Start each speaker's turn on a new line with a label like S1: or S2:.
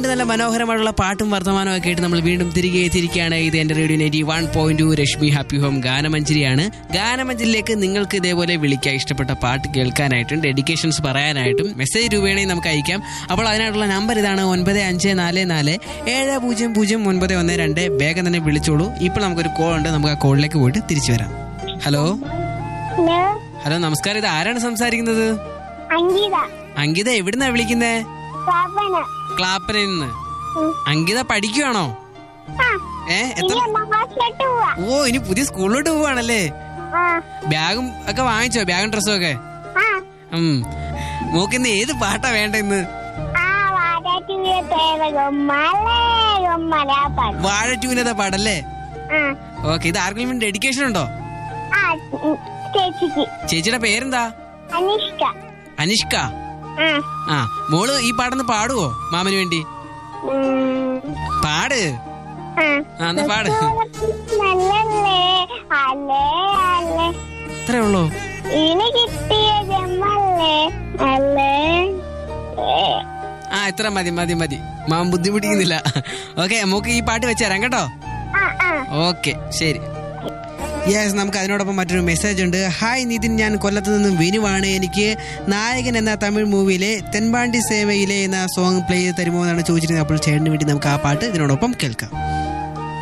S1: നല്ല മനോഹരമായിട്ടുള്ള പാട്ടും വർത്തമാനവും ഒക്കെ ആയിട്ട് നമ്മൾ വീണ്ടും തിരികെ എത്തിയിരിക്കുകയാണ് ഇത് എന്റെ radio ninety one point two Reshmi happy home ഗാനമഞ്ജരിയാണ് ഗാനമഞ്ജരിയിലേക്ക് നിങ്ങൾക്ക് ഇതേപോലെ വിളിക്കാൻ ഇഷ്ടപ്പെട്ട പാട്ട് കേൾക്കാനായിട്ടും ഡെഡിക്കേഷൻസ് പറയാനായിട്ടും മെസ്സേജ് രൂപേണയും നമുക്ക് അയക്കാം അപ്പോൾ അതിനായിട്ടുള്ള നമ്പർ ഇതാണ് ഒൻപത് അഞ്ച് നാല് നാല് ഏഴ് പൂജ്യം പൂജ്യം ഒൻപത് ഒന്ന് രണ്ട് വേഗം തന്നെ വിളിച്ചോളൂ ഇപ്പോൾ നമുക്കൊരു കോൾ ഉണ്ട് നമുക്ക് ആ കോളിലേക്ക് പോയിട്ട് തിരിച്ചു വരാം ഹലോ
S2: ഹലോ
S1: ഹലോ നമസ്കാരം ഇത് ആരാണ് സംസാരിക്കുന്നത്
S2: അങ്കിത
S1: അങ്കിത എവിടുന്നാ വിളിക്കുന്നേ
S2: പാപ്പന
S1: ക്ലാപ്പനിൽ നിന്ന്
S2: ഉം.
S1: അങ്കിത പഠിക്കുവാണോ
S2: ആ
S1: ഏ
S2: ഇനി
S1: എത്ര
S2: ഒന്നാം ക്ലാസ്സിലോട്ട് പോവാ
S1: ഓ ഇനി പുതിയ സ്കൂളിലോട്ട് പോവാണല്ലേ
S2: ആ
S1: ബാഗും ഒക്കെ വാങ്ങിച്ചോ ബാഗും ഡ്രസ്സും ഒക്കെ
S2: ആ
S1: ഉം മോക്കിന്ന് ഏത് പാട്ടാ വേണ്ട ഇന്ന്
S2: ആ വാരാട്ടിലെ പേര് ഗൊമ്മലേ ഗൊമ്മല പാട്ട്
S1: വാഴ ട്യൂനത പാടല്ലേ
S2: ആ
S1: ഓക്കെ ഇത് ആർക്കെങ്കിലും ഡെഡിക്കേഷൻ ഉണ്ടോ
S2: ആ ഉം, ചേച്ചിക്ക്
S1: ചേച്ചിയുടെ പേരെന്താ
S2: അനിഷ്ക
S1: അനിഷ്ക
S2: ആ
S1: ആ മോള് ഈ പാടൊന്ന് പാടുവോ മാമന് വേണ്ടി
S2: ഉം,
S1: പാട്
S2: ആ
S1: ആ എന്നാ പാട്
S2: നല്ലല്ലേ അല്ലേ അല്ലേ
S1: ഇത്രേ ഉള്ളൂ
S2: ഇനി കിട്ടിയ ജമ്മല്ലേ അല്ലേ ഏ,
S1: ആ ഇത്ര മതി മതി മതി മാമൻ ബുദ്ധിമുട്ടിക്കുന്നില്ല ഓക്കെ നമുക്ക് ഈ പാട്ട് വെച്ചുതരാം കേട്ടോ
S2: ആ ആ
S1: ഓക്കെ ശരി യെസ് നമുക്ക് അതിനോടൊപ്പം മറ്റൊരു മെസ്സേജ് ഉണ്ട് ഹായ് നിതിൻ ഞാൻ കൊല്ലത്ത് നിന്നും വിനുവാണ് എനിക്ക് നായകൻ എന്ന തമിഴ് മൂവിയിലെ തെൻപാണ്ടി സേവയിലെ എന്ന സോങ് പ്ലേ ചെയ്ത് തരുമോ എന്നാണ് ചോദിച്ചിരുന്നത് അപ്പോൾ ചേട്ടന് വേണ്ടി നമുക്ക് ആ പാട്ട് ഇതിനോടൊപ്പം കേൾക്കാം